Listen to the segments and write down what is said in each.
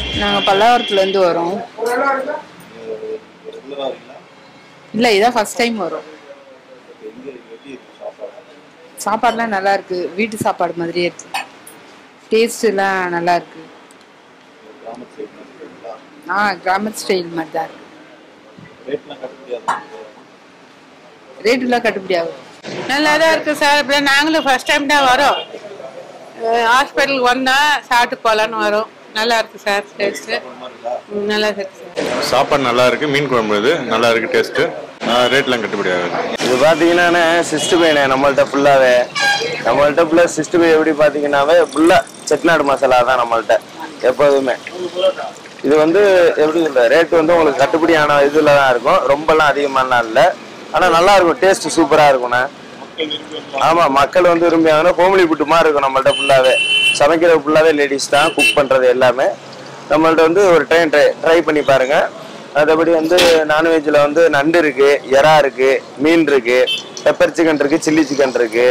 நாங்கள் பல்லாவரத்துலேருந்து வரோம் ரெகுலராக வரீங்களா இல்லை இதான் ஃபர்ஸ்ட் டைம் வரோம் எங்கே எப்படி இருக்கு சாப்பாடு சாப்பாடுலாம் நல்லா இருக்கு வீட்டு சாப்பாடு மாதிரியே இருக்கு டேஸ்ட் எல்லாம் நல்லா இருக்கு கிராமத்து சைடு இருக்கீங்களா ஆ கிராமத் ஸ்டைல் மாதிரி தான் இருக்கு ரேட்லாம் கட்ட முடியாது ரேட்டுலாம் கட்டுப்படி ஆகும் நல்லா தான் இருக்கு சார் இப்படி நாங்களும் ஃபர்ஸ்ட் டைம் தான் வரோம் ஹாஸ்பிட்டலுக்கு வந்தோம் சாப்பிட்டு போகலான்னு வரோம் நல்லா இருக்கு சார் டேஸ்ட்டு நல்லா இருக்கு சார் சாப்பாடு நல்லா இருக்கு மீன் குழம்பு இது நல்லா இருக்கு டேஸ்ட் ரேட்லாம் கட்டுப்படி ஆகுது இது பார்த்தீங்கன்னா சிஸ்ட் பையனே நம்மள்ட்ட ஃபுல்லாகவே நம்மள்ட்ட ஃபுல்லாக சிஸ்ட் பை எப்படி பார்த்தீங்கன்னாவே ஃபுல்லாக செட்டிநாடு மசாலா தான் நம்மள்ட்ட எப்போதுமே இது வந்து எப்படி சொல்ற ரேட் வந்து உங்களுக்கு கட்டுப்படியான இதில் தான் இருக்கும் ரொம்பலாம் அதிகமாலாம் இல்லை ஆனால் நல்லா இருக்கும் டேஸ்ட் சூப்பராக இருக்கும்ண்ணே ஆமாம் மக்கள் வந்து விரும்பி வாங்கினா ஹோம்லி ஃபுட்டு மாதிரி இருக்கும் நம்மள்ட்ட ஃபுல்லாகவே சமைக்கிறது ஃபுல்லாகவே லேடிஸ் தான் குக் பண்ணுறது எல்லாமே நம்மள்ட்ட வந்து ஒரு டைம் ட்ரை ட்ரை பண்ணி பாருங்க மற்றபடி வந்து நான்வெஜ்ஜில் வந்து நண்டு இருக்கு எறா இருக்கு மீன் இருக்கு பெப்பர் சிக்கன் இருக்கு சில்லி சிக்கன் இருக்கு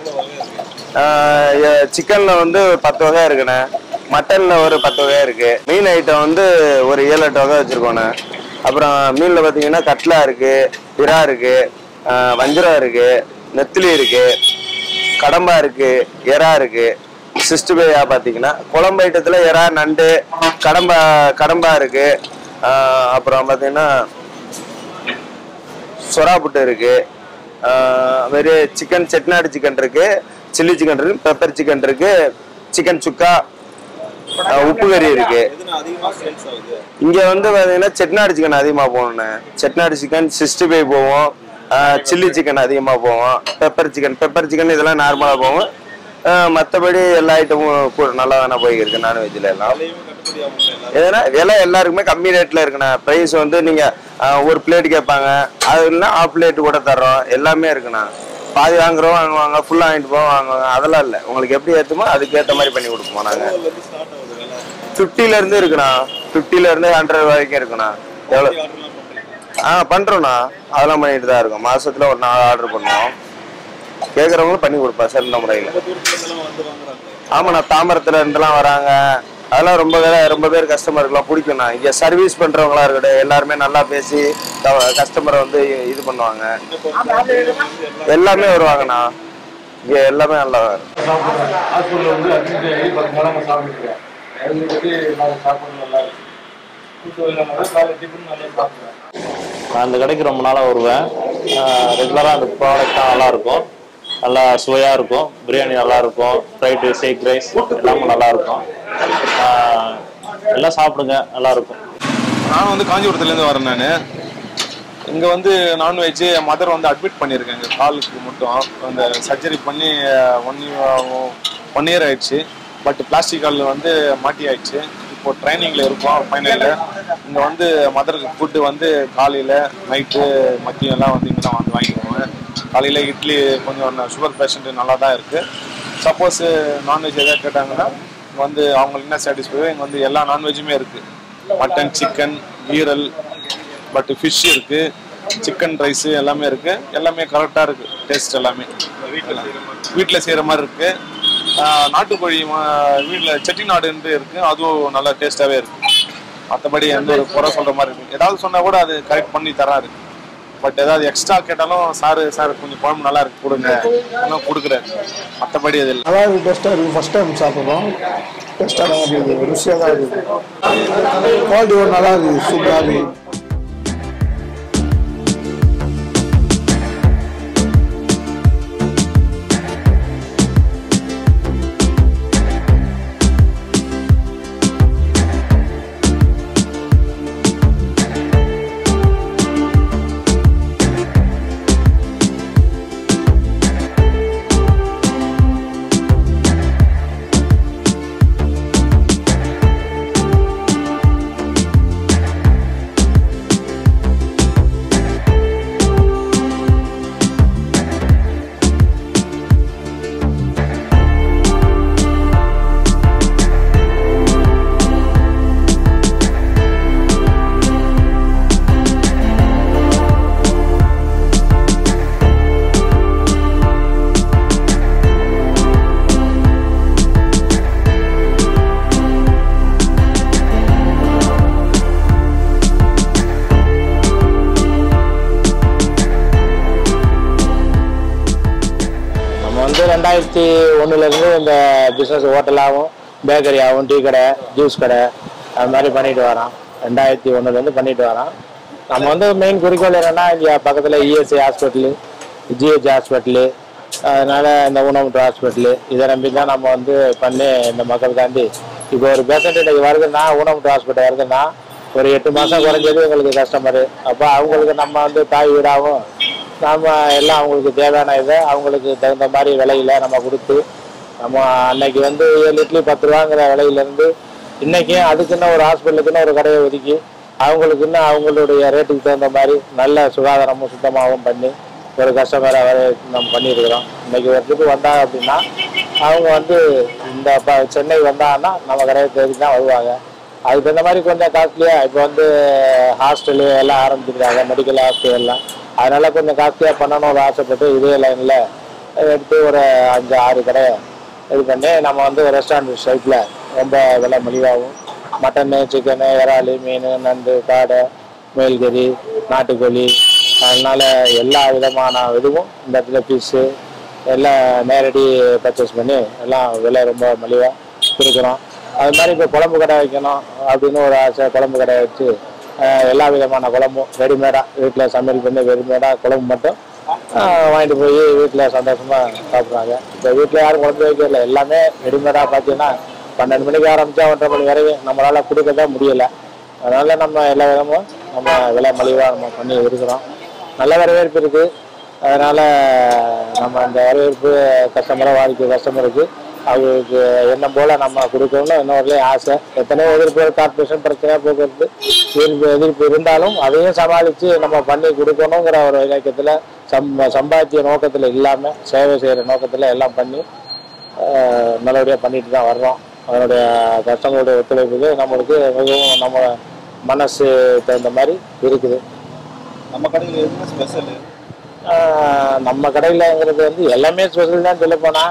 சிக்கன்ல வந்து ஒரு பத்து வகை இருக்குண்ணே மட்டன்ல ஒரு பத்து வகை இருக்கு மீன் ஐட்டம் வந்து ஒரு ஏழு எட்டு வகை வச்சிருக்கோண்ணே அப்புறம் மீன்ல பாத்தீங்கன்னா கட்லா இருக்கு விரா இருக்கு ஆஹ் வஞ்சரம் இருக்கு நெத்திலி இருக்கு கடம்பா இருக்கு எறா இருக்கு சிஸ்ட் பேயா பாத்தீங்கன்னா குழம்பு ஐட்டத்துல எறா நண்டு கடம்பா கடம்பா இருக்கு ஆஹ் அப்புறம் பாத்தீங்கன்னா சொரா புட்டு இருக்கு ஆஹ் வெறு சிக்கன் செட்நாடு சிக்கன் இருக்கு சில்லி சிக்கன் இருக்கு பெப்பர் சிக்கன் இருக்கு சிக்கன் சுக்கா ஆஹ் உப்பு கறி இருக்கு எதுனா அதிகமாக சேல்ஸ் ஆகுது இங்க வந்து பாத்தீங்கன்னா செட்நாடு சிக்கன் அதிகமா போகணுண்ணே செட்நாடு சிக்கன் சிக்ஸ்டி ஃபைவ் போவோம் சில்லி சிக்கன் அதிகமா போவோம் பெப்பர் சிக்கன் பெப்பர் சிக்கன் இதெல்லாம் நார்மலா போவோம் ஆஹ் மத்தபடி எல்லா ஐட்டமும் கூட நல்லா தானே போய்க்கிருக்கு நான்வெஜ்ல எல்லாம் விலையும் கட்டுப்படி ஆகும் எல்லாரும் எதனா விலை எல்லாருக்குமே கம்மி ரேட்ல இருக்குண்ணே ப்ரைஸ் வந்து நீங்க ஆஹ், ஒரு பிளேட் கேட்பாங்க அது இல்லைன்னா ஆஃப் பிளேட் கூட தர்றோம் எல்லாமே இருக்குண்ணா பாதி வாங்குறோம் வாங்குவாங்க ஃபுல்லாக வாங்கிட்டு போவோம் வாங்குவாங்க அதெல்லாம் இல்லை உங்களுக்கு எப்படி ஏற்றுமோ அதுக்கு ஏற்ற மாதிரி பண்ணி கொடுப்போம் நாங்கள் எவ்வளோலேருந்து ஸ்டார்ட் ஆகுது விலை ஃபிஃப்டில இருந்து இருக்குண்ணா ஃபிஃப்டில இருந்து ஹண்ட்ரட் வரைக்கும் இருக்குண்ணா எவ்வளோ ஆர்டர்லாம் பண்ணுறீங்க ஆ பண்றோம்ண்ணா அதெல்லாம் பண்ணிட்டு தான் இருக்கோம் மாசத்துல ஒரு நாள் ஆர்டர் பண்ணுவோம் கேட்குறவங்களும் பண்ணி கொடுப்பேன் சிறந்த முறையில் தூரத்துலேருந்துலாம் வந்து வாங்குறாங்க ஆமாண்ணா தாம்பரத்துல இருந்துலாம் வராங்க அதெல்லாம் ரொம்ப பேர் ரொம்ப பேர் கஸ்டமருக்குலாம் பிடிக்கும்ண்ணா இங்கே சர்வீஸ் பண்றவங்களா இருக்கட்டும் எல்லாருமே நல்லா பேசி கஸ்டமரை வந்து இது பண்ணுவாங்க எல்லாமே வருவாங்கண்ணா இங்கே எல்லாமே நல்லா வரும் ஹாஸ்பிட்டலில் வந்து அட்மிட் ஆகி பத்து நாளாக சாப்பிட்டுருக்கேன் அது பற்றி நான் சாப்பிட்றது நல்லா இருக்கு ஃபுட்டு நல்லா காலை டிஃபன் நல்லா சாப்பிடுவேன் நான் இந்த கடைக்கு ரொம்ப நாளாக வருவேன் ரெகுலராக அந்த ப்ராடக்ட் தான் நல்லா இருக்கும் நல்லா சுவையாக இருக்கும் பிரியாணி நல்லா இருக்கும் ஃப்ரைட் ரைஸ் எக் ரைஸ் எல்லாமே நல்லா இருக்கும் ஆஹ் எல்லாம் சாப்பிடுங்க நல்லா இருக்கும் நான் வந்து காஞ்சிபுரத்துலேருந்து வரேன் நான் இங்கே வந்து நான்வெஜ் என் மதர் வந்து அட்மிட் பண்ணியிருக்கேன் எங்கள் காலுக்கு மட்டும் அந்த சர்ஜரி பண்ணி ஒன் ஒன் இயர் ஆயிடுச்சு பட் பிளாஸ்டிக் காலில் வந்து மாட்டி ஆயிடுச்சு இப்போ ட்ரைனிங்கில் இருக்கோம் ஃபைனலில் இங்கே வந்து மதருக்கு ஃபுட்டு வந்து காலையில் நைட்டு மதியம் எல்லாம் வந்து இங்கே தான் வந்து வாங்கிக்குவோம் காலையில் இட்லி கொஞ்சம் சுகர் பேஷண்ட் நல்லா தான் இருக்குது சப்போஸ் நான்வெஜ் எதாவது கேட்டாங்கன்னா இங்க வந்து அவங்களுக்கு என்ன சாட்டிஸ்ஃபை இங்கே வந்து எல்லா நான்வெஜ்ஜுமே இருக்குது மட்டன் சிக்கன் ஈரல் பட் ஃபிஷ் இருக்கு சிக்கன் ரைஸ் எல்லாமே இருக்கு எல்லாமே கரெக்டா இருக்கு டேஸ்ட் எல்லாமே வீட்டில் செய்யற மாதிரி இருக்கு ஆஹ் நாட்டுக்கோழி வீட்டில் செட்டிநாடுன்ட்டு இருக்கு அதுவும் நல்லா டேஸ்டாவே இருக்கு மற்றபடி எந்த ஒரு குறை சொல்ற மாதிரி இருக்கு ஏதாவது சொன்னா கூட அது கரெக்ட் பண்ணி தராரு பட் ஏதாவது எக்ஸ்ட்ரா கேட்டாலும் சாரு சார் கொஞ்சம் குழம்பு நல்லா இருக்கு கொடுங்க இன்னும் கொடுக்குறாரு மற்றபடி அது இல்லை நல்லா இருக்கு டேஸ்ட்டாக இருக்குது ஃபஸ்ட் டைம் சாப்பிட்றோம் டேஸ்ட்டாக தான் இருக்குது ருசியாக தான் இருக்குது குவாலிட்டி ஒரு நல்லா இருக்குது சூப்பராக இருக்குது ரெண்டாயிரத்தி ஒன்றுலேருந்து இந்த பிஸ்னஸ் ஹோட்டலாகவும் பேக்கரியாகவும் டீ கடை ஜூஸ் கடை அது மாதிரி பண்ணிட்டு வரோம் ரெண்டாயிரத்தி ஒன்றுலேருந்து பண்ணிட்டு வரோம் நம்ம வந்து மெயின் குறிக்கோள் என்னன்னா இங்கே பக்கத்தில் இஎஸ்ஐ ஹாஸ்பிட்டலு ஜிஹெச் ஹாஸ்பிட்டலு அதனால இந்த ஊனமுற்ற ஹாஸ்பிட்டலு இதை நம்பி தான் நம்ம வந்து பண்ணி இந்த மக்களுக்காண்டி இப்போ ஒரு பேஷண்ட் இன்னைக்கு வருதுன்னா ஊனமுற்ற ஹாஸ்பிட்டல் வருதுன்னா ஒரு எட்டு மாதம் குறைஞ்சது எங்களுக்கு கஸ்டமரு அப்போ அவங்களுக்கு நம்ம வந்து தாய் வீடாகவும் நாம எல்லாம் அவங்களுக்கு தேவையான இதை அவங்களுக்கு தகுந்த மாதிரி விலையில நம்ம கொடுத்து நம்ம அன்னைக்கு வந்து ஏழு இட்லி பத்து ரூபாங்கிற விலையிலேருந்து இன்னைக்கு அதுக்குன்னு ஒரு ஹாஸ்பிட்டலுக்குன்னு ஒரு கடையை ஒதுக்கி அவங்களுக்குன்னு அவங்களுடைய ரேட்டுக்கு தகுந்த மாதிரி நல்ல சுகாதாரமும் சுத்தமாகவும் பண்ணி ஒரு கஸ்டமரை வர நம்ம பண்ணியிருக்கிறோம் இன்னைக்கு ஒரு ட்ரிப்பு வந்தாங்க அப்படின்னா அவங்க வந்து இந்த ப சென்னை வந்தாங்கன்னா நம்ம கடையை தேடி தான் வருவாங்க அதுக்கு தகுந்த மாதிரி கொஞ்சம் காஸ்ட்லியாக இப்போ வந்து ஹாஸ்டலு எல்லாம் ஆரம்பிச்சிருக்காங்க மெடிக்கல் ஹாஸ்டல் எல்லாம் அதனால கொஞ்சம் காஸ்ட்லியாக பண்ணணும்னு ஆசைப்பட்டு இதே லைனில் எடுத்து ஒரு அஞ்சு ஆறு கடை இது பண்ணி நம்ம வந்து ரெஸ்டாரண்ட் ஷைப்பில் ரொம்ப விலை மலிவாகவும் மட்டனு சிக்கனு இறால் மீன் நண்டு காடை மேல்கறி நாட்டுக்கோழி அதனால எல்லா விதமான இதுவும் இந்த இடத்துல பீஸு எல்லாம் நேரடி பர்ச்சேஸ் பண்ணி எல்லாம் விலை ரொம்ப மலிவாக கொடுக்குறோம் அது மாதிரி இப்போ குழம்பு கடை வைக்கணும் அப்படின்னு ஒரு ஆசை குழம்பு கடை வச்சு அஹ், எல்லா விதமான குழம்பும் ரெடிமேடாக வீட்டில் சமையல் பண்ணி ரெடிமேடாக குழம்பு மட்டும் அஹ், வாங்கிட்டு போய் வீட்டில் சந்தோஷமாக சாப்பிட்றாங்க இப்போ வீட்டில் யாரும் குழம்பு வைக்கல எல்லாமே ரெடிமேடாக பார்த்தீங்கன்னா பன்னெண்டு மணிக்கு ஆரம்பிச்சா ஒன்றரை மணி வரையும் நம்மளால் கொடுக்க தான் முடியலை அதனால நம்ம எல்லா விதமும் நம்ம விலை மலிவாக நம்ம பண்ணி இருக்கிறோம் நல்ல வரவேற்பு இருக்குது அதனால நம்ம அந்த வரவேற்பு கஸ்டமராக வாடிக்கை கஸ்டமருக்கு அவங்களுக்கு என்ன போல நம்ம கொடுக்கணும்னு இன்னொருலையும் ஆசை எத்தனையோ எதிர்ப்பு கார்பரேஷன் பிரச்சனை போக்குவரத்து எதிர்ப்பு எதிர்ப்பு இருந்தாலும் அதையும் சமாளித்து நம்ம பண்ணி கொடுக்கணுங்கிற ஒரு இலக்கியத்தில் சம் சம்பாத்திய நோக்கத்தில் இல்லாமல் சேவை செய்கிற நோக்கத்தில் எல்லாம் பண்ணி ஆஹ், நல்லபடியாக பண்ணிட்டு தான் வர்றோம் அதனுடைய கஸ்டமருடைய ஒத்துழைப்புக்கு நம்மளுக்கு மிகவும் நம்ம மனசு தகுந்த மாதிரி இருக்குது நம்ம கடையில் என்ன ஸ்பெஷல் ஆஹ் நம்ம கடையிலங்கிறது வந்து எல்லாமே ஸ்பெஷல் தான் சொல்ல போனால்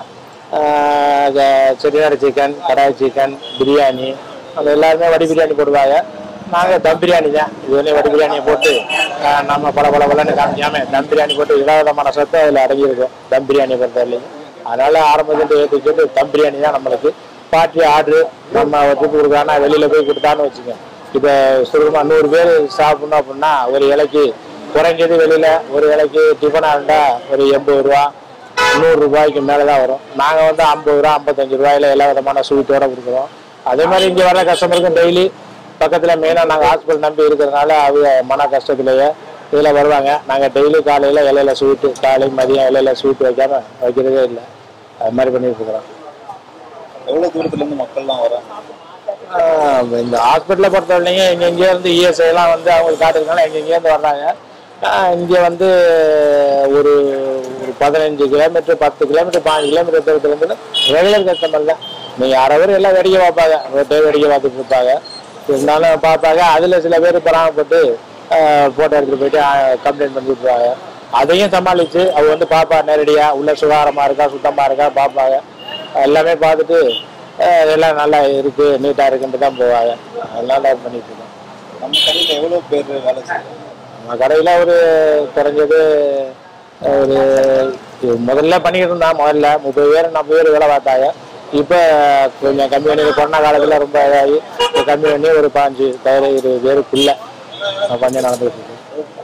செட்டிநாடு சிக்கன் கடாய் சிக்கன் பிரியாணி அது எல்லாருமே வடி பிரியாணி போடுவாங்க நாங்கள் தம் பிரியாணி தான் இது வந்து வடி பிரியாணியை போட்டு ஆஹ் நம்ம பல பல பலன்னு காமிக்காம தம் பிரியாணி போட்டு விதவிதமான சத்து அதில் அடங்கியிருக்கும் தம் பிரியாணி பொறுத்தவரையிலையும் அதனால ஆரம்பத்துலேருந்து ஏற்றிக்கிட்டு தம் பிரியாணி தான் நம்மளுக்கு பார்ட்டி ஆர்டரு நம்ம வச்சுட்டு கொடுக்குறாங்கன்னா வெளியில் போய் கொடுத்தான்னு வச்சுக்கோங்க இப்போ சுருக்கமாக நூறு பேர் சாப்பிடணும் அப்படின்னா ஒரு இலைக்கு குறைஞ்சது வெளியில ஒரு இலைக்கு டிஃபனாக இருந்தால் ஒரு எண்பது ரூபா நூறு ரூபாய்க்கு மேலே தான் வரும் நாங்கள் வந்து ஐம்பது ரூபா ஐம்பத்தஞ்சு ரூபாயில எல்லா விதமான ஸ்வீட்டோட கொடுக்குறோம் அதே மாதிரி இங்கே வர கஸ்டமருக்கும் டெய்லி பக்கத்தில் மெயினாக நாங்கள் ஹாஸ்பிட்டல் நம்பி இருக்கிறதுனால அவங்க மன கஷ்டத்துலேயே இதில் வருவாங்க நாங்கள் டெய்லி காலையில் இலையில ஸ்வீட்டு காலை மதியம் இலையில ஸ்வீட் வைக்காம வைக்கிறதே இல்லை அது மாதிரி பண்ணிட்டு இருக்கிறோம் எவ்வளவு தூரத்துல இருந்து மக்கள்லாம் வராங்க ஆஹ் இந்த ஹாஸ்பிட்டலை பொறுத்தவரைக்கும் எங்கெங்கே இருந்து இஎஸ்ஐ எல்லாம் வந்து அவங்களுக்கு காட்டுறதுனால எங்கெங்கே இருந்து வர்றாங்க ஆஹ் இங்க வந்து ஒரு ஒரு பதினஞ்சு கிலோமீட்டர் பத்து கிலோமீட்டர் பாஞ்சு கிலோமீட்டர் தூரத்துல இருந்து ரெகுலர் கஸ்டமர் தான் நீங்க யாராவது எல்லாம் வேடிக்கை பார்ப்பாங்க ரோட்டே வேடிக்கை பார்த்துட்டு இருப்பாங்க இருந்தாலும் பார்ப்பாங்க அதுல சில பேர் பராமப்பட்டு போட்டோ எடுத்துட்டு போயிட்டு கம்ப்ளைண்ட் பண்ணி விட்டுருவாங்க அதையும் சமாளிச்சு அவங்க வந்து பாப்பா நேரடியா உள்ள சுகாதாரமா இருக்கா சுத்தமா இருக்கா பார்ப்பாங்க எல்லாமே பார்த்துட்டு அஹ் எல்லாம் நல்லா இருக்கு நீட்டா இருக்குன்ட்டு தான் போவாங்க அதனால அது பண்ணிட்டு இருக்கோம் நம்ம கடையில எவ்வளவு பேர் வேலை செய்யறாங்க நம்ம கடையில் ஒரு குறைஞ்சது ஒரு இது முதல்ல பண்ணிட்டு இருந்தான் முதல்ல முப்பது பேர் நாற்பது பேர் வேலை பார்த்தாங்க இப்போ கொஞ்சம் கம்மி பண்ணி கொரோனா காலத்தில் ரொம்ப இதாகி இப்போ கம்மி பண்ணி ஒரு பாஞ்சு தவிர இருபது பேருக்குள்ள கொஞ்சம் நடந்துட்டு இருக்கு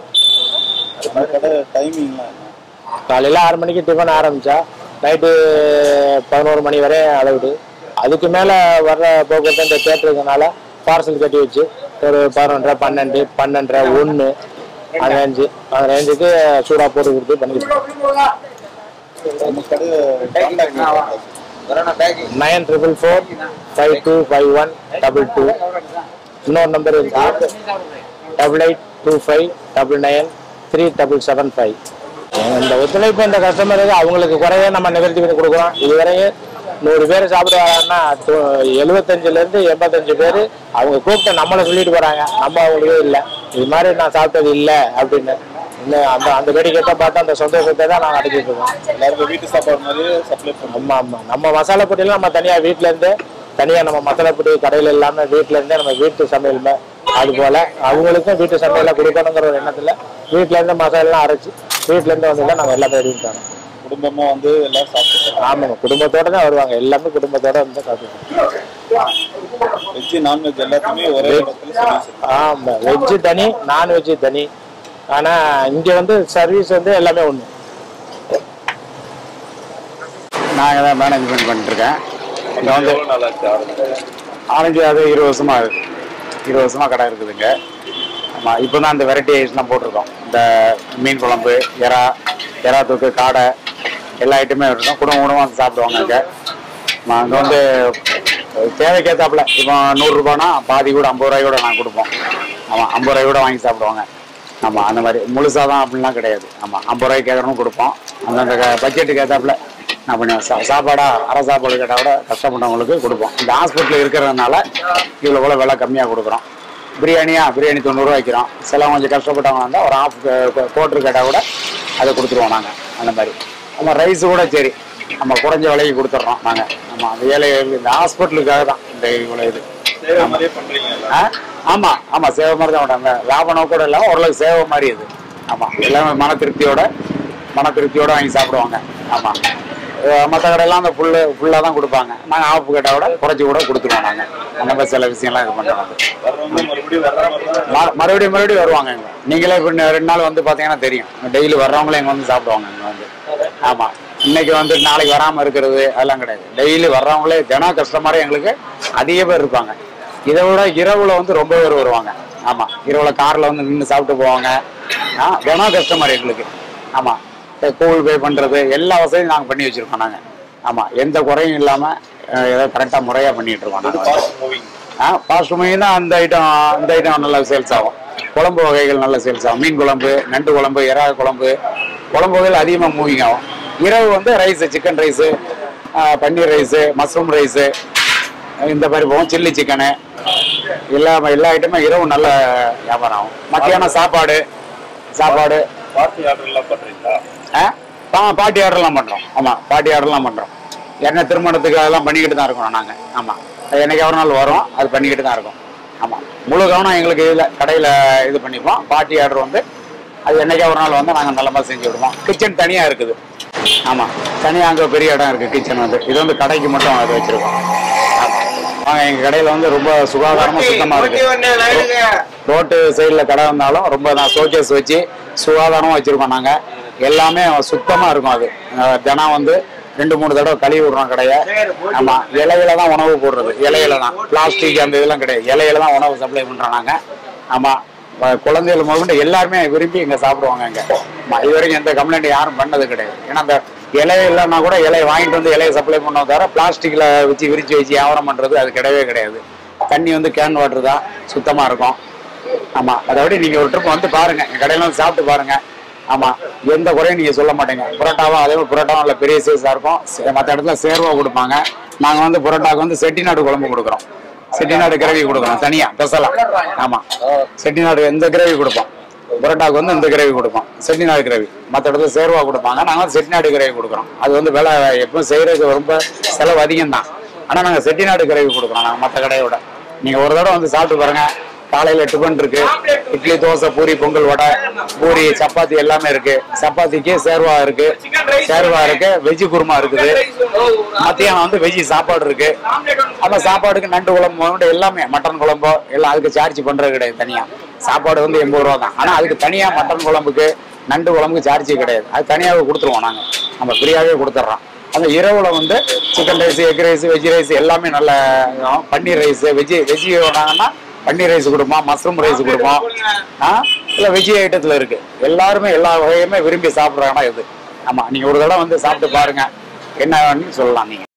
நம்ம கடை டைமிங்லாம் என்ன காலையில் ஆறு மணிக்கு டிஃபன் ஆரம்பிச்சா நைட்டு பதினோரு மணி வரை அளவுடு அதுக்கு மேலே வர்ற போக்குவரத்து இந்த தேட்டருக்குனால பார்சல் கட்டி வச்சு ஒரு பதினொன்றரை பன்னெண்டு பன்னெண்டரை ஒன்று அந்த ரேஞ்சு அந்த ரேஞ்சுக்கு சூடாக போட்டு கொடுத்து பண்ணிக்கிட்டு நம்ம கடை contact nine triple four five two five one double two இன்னொரு நம்பர் இருக்கு double eight two five double nine three double seven five இந்த ஒத்துழைப்பு இந்த கஸ்டமருக்கு அவங்களுக்கு குறைய நம்ம நிவர்த்தி பண்ணி கொடுக்குறோம் இதுவரையும் நூறு பேர் சாப்பிட வராங்கன்னா எழுபத்தஞ்சிலேருந்து எண்பத்தஞ்சு பேர் அவங்க கூப்பிட்டு நம்மளை சொல்லிட்டு போகிறாங்க நம்ம அவங்களுக்கே இல்லை இது மாதிரி நான் சாப்பிட்டது இல்லை அப்படின்னு இன்னும் அந்த அந்த வேடிக்கை பார்த்து அந்த சந்தோஷத்தை தான் நாங்கள் அடைச்சிட்டு இருக்கோம் எல்லாருக்கும் வீட்டு சாப்பாடு மாதிரியே சப்ளை பண்ணுவோம் ஆமா ஆமா நம்ம மசாலா பொடியெல்லாம் நம்ம தனியா வீட்ல இருந்து தனியா நம்ம மசாலா பொடி கடையில இல்லாம வீட்ல இருந்தே நம்ம வீட்டு சமையல் மே- அது போல அவங்களுக்கும் வீட்டு சமையல கொடுக்கணுங்கிற ஒரு எண்ணத்துல வீட்ல இருந்து மசாலா எல்லாம் அரைச்சு வீட்ல இருந்து வந்து தான் நாங்க எல்லாத்தையும் ரெடி தரோம் குடும்பமா வந்து எல்லாரும் சாப்பிட்டு ஆமாங்க குடும்பத்தோட தான் வருவாங்க எல்லாமே குடும்பத்தோட வந்து சாப்பிடுவாங்க வெஜ் நான்வெஜ் எல்லாத்தையுமே ஒரே இடத்துல சர்வீஸ் ஆமா வெஜ்ஜு தனி நான்வெஜ்ஜு தனி ஆனா இங்க வந்து சர்வீஸ் வந்து எல்லாமே ஒண்ணு நாங்கள் தான் மேனேஜ்மெண்ட் பண்ணிட்டுருக்கேன் இங்கே வந்து எவ்வளோ நாள் ஆச்சு ஆரம்பிச்சு ஆரஞ்சு அது இருபது வருஷமா இருக்கு இருபது வருஷமா கடை இருக்குதுங்க ஆமாம் இப்போ தான் இந்த வெரைட்டி ஐஸ்லாம் போட்டிருக்கோம் இந்த மீன் குழம்பு எறா எறா தூக்கு காடை எல்லா ஐட்டமே இருக்கும் குடும்பம் குடும்பம் வந்து சாப்பிடுவாங்க அங்கே அங்கே வந்து தேவைக்கேற்றாப்புல இப்போ நூறுரூபானா பாதி கூட ஐம்பது ரூபாய் கூட நாங்கள் கொடுப்போம் ஆமாம் ஐம்பது ரூபாய் கூட வாங்கி சாப்பிடுவாங்க ஆமாம் அந்த மாதிரி முழுசாக தான் அப்படிலாம் கிடையாது ஆமாம் ஐம்பது ரூபாய்க்கு கேட்குறவங்க கொடுப்போம் அந்தந்த பட்ஜெட்டுக்கு ஏற்றாப்புல நான் பண்ணுவேன் சா சாப்பாடா அரை சாப்பாடு கேட்டால் கூட கஷ்டப்பட்டவங்களுக்கு கொடுப்போம் இந்த ஹாஸ்பிட்டல் இருக்கிறதுனால இவ்வளோ கூட விலை கம்மியாக கொடுக்குறோம் பிரியாணியா பிரியாணி தொண்ணூறுரூவா வைக்கிறோம் சிலவங்க கொஞ்சம் கஷ்டப்பட்டவங்க இருந்தால் ஒரு ஆஃப் கோட்ரு கேட்டால் கூட அதை கொடுத்துருவோம் நாங்கள் அந்த மாதிரி நம்ம ரைஸ் கூட சரி நம்ம குறைஞ்ச விலைக்கு கொடுத்துட்றோம் நாங்கள் நம்ம அந்த ஏழை இந்த ஹாஸ்பிட்டலுக்காக தான் இந்த இவ்வளோ இது சேவை மாதிரியே பண்றீங்க எல்லாம். ஆ? ஆமா ஆமா சேவை மாதிரி தான் விடாங்க லாப நோக்கோட இல்லாம ஓரளவுக்கு சேவை மாதிரி இது ஆமா எல்லாமே மன திருப்தியோட மன திருப்தியோட வாங்கி சாப்பிடுவாங்க ஆமா மற்ற கடையெல்லாம் அந்த ஃபுல்லு ஃபுல்லாக தான் கொடுப்பாங்க நாங்கள் ஆஃப் கேட்டால் கூட குறைச்சி கூட கொடுத்துருவோம் நாங்கள் அந்த மாதிரி சில விஷயம்லாம் இது பண்ணுறோம் வர்றவங்க மறுபடியும் வர்ற மாதிரி தான் ம- மறுபடியும் மறுபடியும் வருவாங்க இங்க நீங்களே இப்போ ரெண்டு நாள் வந்து பார்த்தீங்கன்னா தெரியும் டெய்லி வர்றவங்களும் இங்கே வந்து சாப்பிடுவாங்க இங்கே வந்து ஆமாம் இன்னைக்கு வந்து நாளைக்கு வராமல் இருக்கிறது அதெல்லாம் கிடையாது டெய்லி வர்றவங்களே தினம் கஸ்டமரே எங்களுக்கு அதிக பேர் இருப்பாங்க இதை விட இரவுல வந்து ரொம்ப பேர் வருவாங்க ஆமாம் இரவுல காரில் வந்து நின்று சாப்பிட்டு போவாங்க ஆ தினம் கஸ்டமர் எங்களுக்கு ஆமாம் கூகுள் பே பண்ணுறது எல்லா வசதியும் நாங்கள் பண்ணி வச்சுருக்கோம் நாங்கள் ஆமாம் எந்த குறையும் இல்லாமல் ஏதோ கரெக்டாக முறையாக பண்ணிகிட்டு இருக்கோம் நாங்கள் ஃபாஸ்ட் மூவிங் ஆ ஃபாஸ்ட் மூவிங்னா அந்த ஐட்டம் அந்த ஐட்டம் நல்லா சேல்ஸ் ஆகும் குழம்பு வகைகள் நல்லா சேல்ஸ் ஆகும் மீன் குழம்பு நண்டு குழம்பு இறா குழம்பு குழம்பு வகைகள் அதிகமாக மூவிங் ஆகும் இரவு வந்து rice chicken rice paneer rice mushroom rice இந்த மாதிரி போகும் சில்லி சிக்கனு எல்லா எல்லா ஐட்டமும் இரவு நல்ல வியாபாரம் ஆகும் மத்தியானம் சாப்பாடு சாப்பாடு பார்ட்டி ஆர்டர் எல்லாம் பண்றீங்களா ஆ ஆ பாட்டி ஆர்டர்லாம் பண்ணுறோம் ஆமாம் பாட்டி ஆர்டர்லாம் பண்ணுறோம் என்ன திருமணத்துக்கு அதெல்லாம் பண்ணிக்கிட்டு தான் இருக்கோம் நாங்கள் ஆமாம் அது என்னைக்கு ஒரு நாள் வரும் அது பண்ணிக்கிட்டு தான் இருக்கோம் ஆமாம் முழு கவனம் எங்களுக்கு இதில் கடையில் இது பண்ணிப்போம் பாட்டி ஆர்டர் வந்து அது என்னைக்கா ஒரு நாள் வந்து நாங்கள் நல்லமாக செஞ்சு விடுவோம் கிச்சன் தனியாக இருக்குது ஆமாம் தனியாக அங்கே பெரிய இடம் இருக்குது கிச்சன் வந்து இது வந்து கடைக்கு மட்டும் அது வச்சுருக்கோம் வாங்க எங்கள் கடையில் வந்து ரொம்ப சுகாதாரமாக சுத்தமாக இருக்குது ரோட்டு சைடில் கடை வந்தாலும் ரொம்ப நான் ஷோகேஸ் வச்சு சுகாதாரமாக வச்சுருக்கோம் நாங்கள் எல்லாமே சுத்தமாக இருக்கும் அது அஹ் தினம் வந்து ரெண்டு மூணு தடவை கழுவி விடுறோம் கடையை ஆமாம் இலையில தான் உணவு போடுறது இலையில தான் பிளாஸ்டிக் அந்த இதெல்லாம் கிடையாது இலையில தான் உணவு சப்ளை பண்ணுறோம் நாங்கள் ஆமாம் குழந்தைகள் முதல்கொண்டு எல்லாருமே விரும்பி இங்கே சாப்பிடுவாங்க இங்கே இது வரைக்கும் எந்த கம்ப்ளைண்ட் யாரும் பண்ணது கிடையாது ஏன்னா அந்த இலை இல்லைன்னா கூட இலையை வாங்கிட்டு வந்து இலையை சப்ளை பண்ண தவிர பிளாஸ்டிக்கில் வச்சு விரிச்சு வச்சு வியாபாரம் பண்ணுறது அது கிடையவே கிடையாது தண்ணி வந்து கேன் வாட்டர் தான் சுத்தமாக இருக்கும் ஆமா அதோட நீங்க ஒரு ட்ரிப் வந்து பாருங்க எங்க கடையில வந்து சாப்பிட்டு பாருங்க ஆமா எந்த குறையும் நீங்க சொல்ல மாட்டீங்க புரோட்டாவும் அதே மாதிரி புரோட்டாவும் நல்ல பெரிய சைஸா இருக்கும் சே- மத்த இடத்துல சேர்வா கொடுப்பாங்க நாங்க வந்து புரோட்டாக்கு வந்து செட்டிநாடு குழம்பு கொடுக்குறோம் செட்டிநாடு கிரேவி கொடுக்குறோம் தனியா ஸ்பெஷலா ஆமா செட்டிநாடு எந்த கிரேவி கொடுப்போம் புரோட்டாக்கு வந்து இந்த கிரேவி கொடுப்போம் செட்டிநாடு கிரேவி மற்ற இடத்துல சேர்வா கொடுப்பாங்க நாங்க வந்து செட்டிநாடு கிரேவி கொடுக்குறோம் அது வந்து விலை எப்பவும் செய்யறதுக்கு ரொம்ப செலவு அதிகம் தான் ஆனா நாங்க செட்டிநாடு கிரேவி கொடுக்குறோம் நாங்க மற்ற கடையோட நீங்க ஒரு தடவை வந்து சாப்பிட்டு பாருங்க காலையில டிபன் இருக்கு இட்லி தோசை பூரி பொங்கல் வடை பூரி சப்பாத்தி எல்லாமே இருக்கு சப்பாத்திக்கு சேர்வா இருக்கு சேர்வா இருக்கு வெஜ்ஜு குருமா இருக்குது மத்தியானம் வந்து வெஜ்ஜி சாப்பாடு இருக்கு அந்த சாப்பாடுக்கு நண்டு குழம்பு முதற்கொண்டு எல்லாமே மட்டன் குழம்போ எல்லாம் அதுக்கு சார்ஜ் பண்றது கிடையாது தனியா சாப்பாடு வந்து எண்பது ரூபா தான் ஆனா அதுக்கு தனியா மட்டன் குழம்புக்கு நண்டு குழம்புக்கு சார்ஜே கிடையாது அது தனியாவே கொடுத்துருவோம் நாங்க நம்ம ஃப்ரீயாவே கொடுத்துட்றோம் அந்த இரவுல வந்து chicken rice egg rice veg rice எல்லாமே நல்ல அஹ், பன்னீர் ரைஸ் வெஜ்ஜி வெஜ்ஜி வேணாங்கன்னா பன்னீர் ரைஸ் கொடுப்போம் மஷ்ரூம் ரைஸ் கொடுப்போம் ஆ இல்ல வெஜ்ஜி ஐட்டத்துல இருக்கு எல்லாருமே எல்லா வகையுமே விரும்பி சாப்பிடுறாங்கன்னா இது ஆமா நீங்க ஒரு தடவை வந்து சாப்பிட்டு பாருங்க என்ன வேணும்னு சொல்லலாம் நீங்க